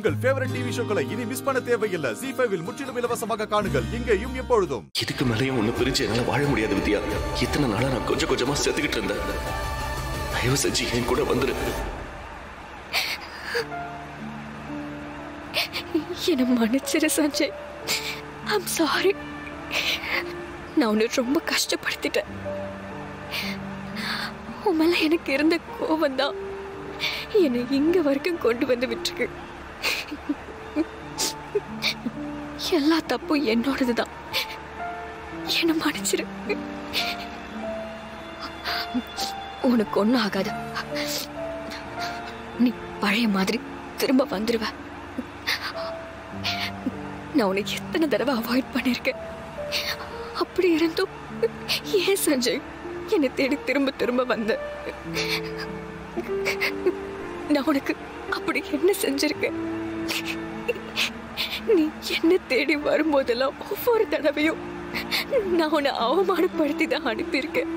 உங்கள் favourite TV ஷோக்களை இனி miss பண்ண தேவையில்லை ஜி ஃபைவில் முற்றிலும் இலவசமாக காணுங்கள் இங்கேயும் எப்பொழுதும் இதுக்கு மேலேயும் ஒண்ணு பிரிஞ்சு என்னால வாழ முடியாது வித்யா இத்தனை நாளா நான் கொஞ்சம் கொஞ்சமா செத்துக்கிட்டு இருந்தேன் தயவு செஞ்சு என் கூட வந்துரு என்னை மன்னிச்சிரு சஞ்சய் ஐம் சாரி நான் உன்னை ரொம்ப கஷ்டப்படுத்திட்டேன் உன் மேல எனக்கு இருந்த கோபம் தான் என்னை இங்க வரைக்கும் கொண்டு வந்து விட்டுருக்கு எல்லா தப்பும் என்னோடது தான் என்னை மன்னிச்சிரு உனக்கு ஒன்றும் ஆகாது நீ பழைய மாதிரி திரும்ப வந்துடுவ நான் உனக்கு எத்தனை தடவை அவாய்ட் பண்ணியிருக்கேன் அப்படி இருந்தும் ஏன் சஞ்சய் என்னை தேடி திரும்ப திரும்ப வந்த நான் உனக்கு அப்படி என்ன செஞ்சிருக்கேன் நீ என்ன தேடி வரும்போதெல்லாம் ஒவ்வொரு தடவையும் நான் உன்னை அவமானப்படுத்தி தான் அனுப்பியிருக்கேன்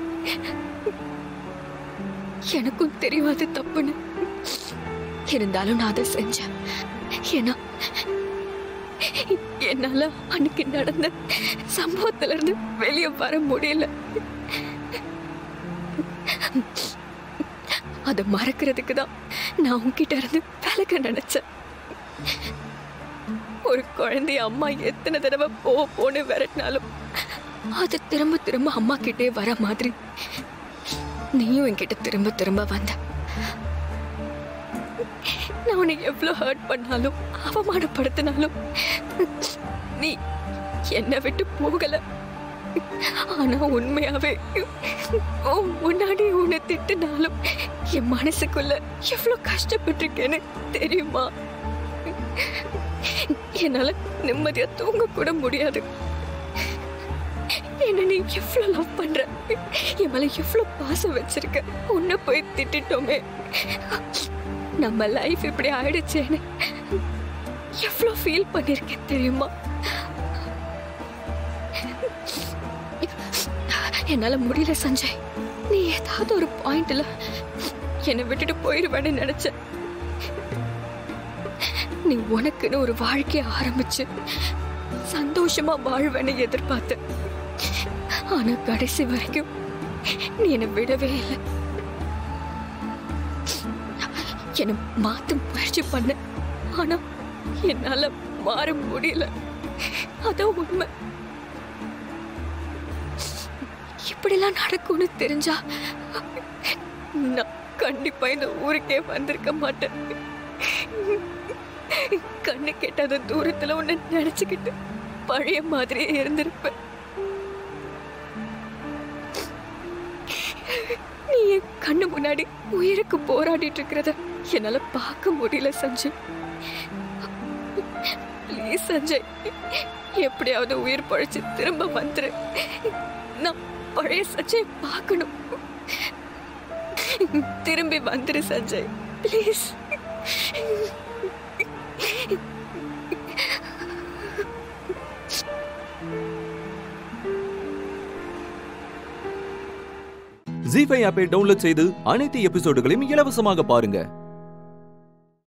எனக்கும் தெரியாது தப்புன்னு இருந்தாலும் நான் அதை செஞ்சேன் ஏன்னா என்னால அன்னைக்கு நடந்த சம்பவத்துல இருந்து வெளியே வர முடியல அதை மறக்கிறதுக்கு தான் நான் உன்கிட்ட இருந்து விலக நினைச்சேன் ஒரு குழந்தைய அம்மா எத்தனை தடவை போ போன்னு விரட்டினாலும் அது திரும்ப திரும்ப அம்மா கிட்டே வர மாதிரி நீயும் என்கிட்ட திரும்ப திரும்ப வந்த நான் உன்னை எவ்வளவு ஹர்ட் பண்ணாலும் அவமானப்படுத்தினாலும் நீ என்னை விட்டு போகல ஆனா உண்மையாவே உன் முன்னாடி உன்னை திட்டுனாலும் என் மனசுக்குள்ள எவ்வளவு கஷ்டப்பட்டிருக்கேன்னு தெரியுமா என்னால நிம்மதியா தூங்க கூட முடியாது என்ன நீ எவ்வளவு லவ் பண்ற என் மேல எவ்வளவு பாசம் வச்சிருக்க உன்னை போய் திட்டிட்டோமே நம்ம லைஃப் இப்படி ஆயிடுச்சேன்னு எவ்வளவு ஃபீல் பண்ணிருக்கேன் தெரியுமா என்னால முடியல சஞ்சய் நீ ஏதாவது ஒரு பாயிண்ட்ல என்னை விட்டுட்டு போயிருவேன்னு நினைச்ச நீ உனக்குன்னு ஒரு வாழ்க்கைய ஆரம்பிச்சு சந்தோஷமா வாழ்வேன்னு எதிர்பார்த்த ஆனா கடைசி வரைக்கும் நீ என்னை விடவே இல்லை என்னை மாத்த முயற்சி பண்ண ஆனா என்னால மாற முடியல அதான் உண்மை இப்படிலாம் நடக்கும்னு தெரிஞ்சா நான் கண்டிப்பா இந்த ஊருக்கே வந்திருக்க மாட்டேன் கண்ணு கெட்டாத தூரத்துல உன்னை நினைச்சுக்கிட்டு பழைய மாதிரியே இருந்திருப்பேன் நீ என் கண்ணு முன்னாடி உயிருக்கு போராடிட்டு இருக்கிறத என்னால பார்க்க முடியல சஞ்சய் ப்ளீஸ் சஞ்சய் எப்படியாவது உயிர் பழைச்சு திரும்ப வந்துரு நான் பழைய சஞ்சய் பார்க்கணும் திரும்பி வந்துரு சஞ்சய் ப்ளீஸ் ஜி ஃபைவ் ஆப்பை டவுன்லோட் செய்து அனைத்து எபிசோடுகளையும் இலவசமாக பாருங்க